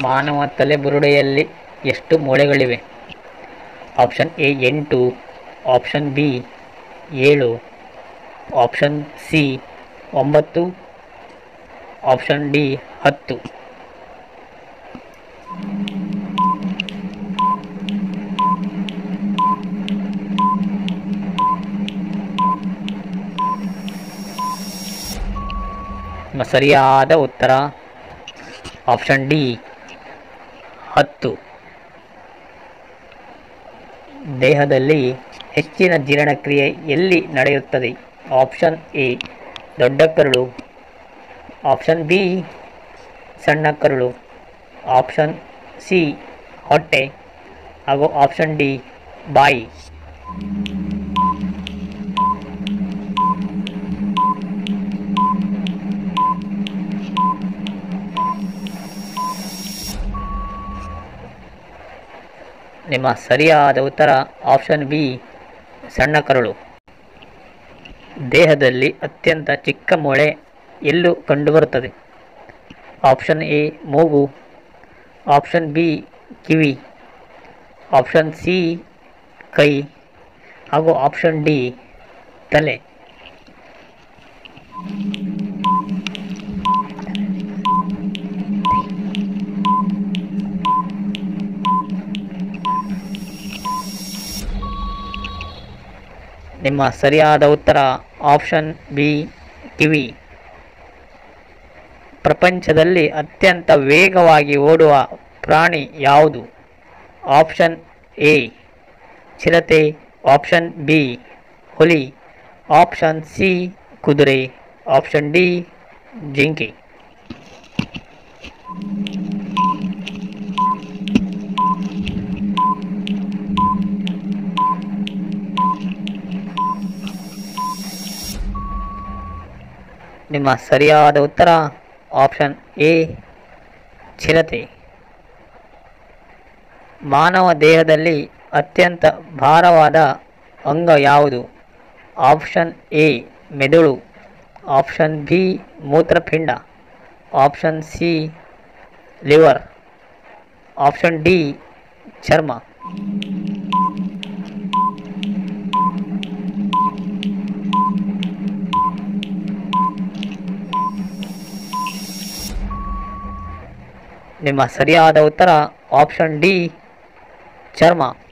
ಮಾನವ ತಲೆಬುರುಡೆಯಲ್ಲಿ ಎಷ್ಟು ಮೂಳೆಗಳಿವೆ ಆಪ್ಷನ್ ಎ ಎಂಟು ಆಪ್ಷನ್ ಬಿ ಏಳು ಆಪ್ಷನ್ ಸಿ ಒಂಬತ್ತು ಆಪ್ಷನ್ ಡಿ ಹತ್ತು ನಿಮ್ಮ ಸರಿಯಾದ ಉತ್ತರ ಆಪ್ಷನ್ ಡಿ ಹತ್ತು ದೇಹದಲ್ಲಿ ಹೆಚ್ಚಿನ ಜೀರ್ಣಕ್ರಿಯೆ ಎಲ್ಲಿ ನಡೆಯುತ್ತದೆ ಆಪ್ಷನ್ ಎ ದೊಡ್ಡ ಕರುಳು ಆಪ್ಷನ್ ಬಿ ಸಣ್ಣ ಕರುಳು ಆಪ್ಷನ್ ಸಿ ಹೊಟ್ಟೆ ಹಾಗೂ ಆಪ್ಷನ್ ಡಿ ಬಾಯಿ ನಿಮ್ಮ ಸರಿಯಾದ ಉತ್ತರ ಆಪ್ಷನ್ ಬಿ ಸಣ್ಣ ಕರುಳು ದೇಹದಲ್ಲಿ ಅತ್ಯಂತ ಚಿಕ್ಕ ಮೂಳೆ ಎಲ್ಲೂ ಕಂಡುಬರುತ್ತದೆ ಆಪ್ಷನ್ ಎ ಮೂಗು ಆಪ್ಷನ್ ಬಿ ಕಿವಿ ಆಪ್ಷನ್ ಸಿ ಕೈ ಹಾಗೂ ಆಪ್ಷನ್ ಡಿ ತಲೆ ನಿಮ್ಮ ಸರಿಯಾದ ಉತ್ತರ ಆಪ್ಷನ್ ಬಿ ಕಿವಿ ಪ್ರಪಂಚದಲ್ಲಿ ಅತ್ಯಂತ ವೇಗವಾಗಿ ಓಡುವ ಪ್ರಾಣಿ ಯಾವುದು ಆಪ್ಷನ್ ಎ ಚಿರತೆ ಆಪ್ಷನ್ ಬಿ ಹುಲಿ ಆಪ್ಷನ್ ಸಿ ಕುದುರೆ ಆಪ್ಷನ್ ಡಿ ಜಿಂಕೆ ನಿಮ್ಮ ಸರಿಯಾದ ಉತ್ತರ ಆಪ್ಷನ್ ಎ ಚಿರತೆ ಮಾನವ ದೇಹದಲ್ಲಿ ಅತ್ಯಂತ ಭಾರವಾದ ಅಂಗ ಯಾವುದು ಆಪ್ಷನ್ ಎ ಮೆದುಳು ಆಪ್ಷನ್ ಬಿ ಮೂತ್ರಪಿಂಡ option C liver option D ಚರ್ಮ ನಿಮ್ಮ ಸರಿಯಾದ ಉತ್ತರ ಆಪ್ಷನ್ ಡಿ ಚರ್ಮ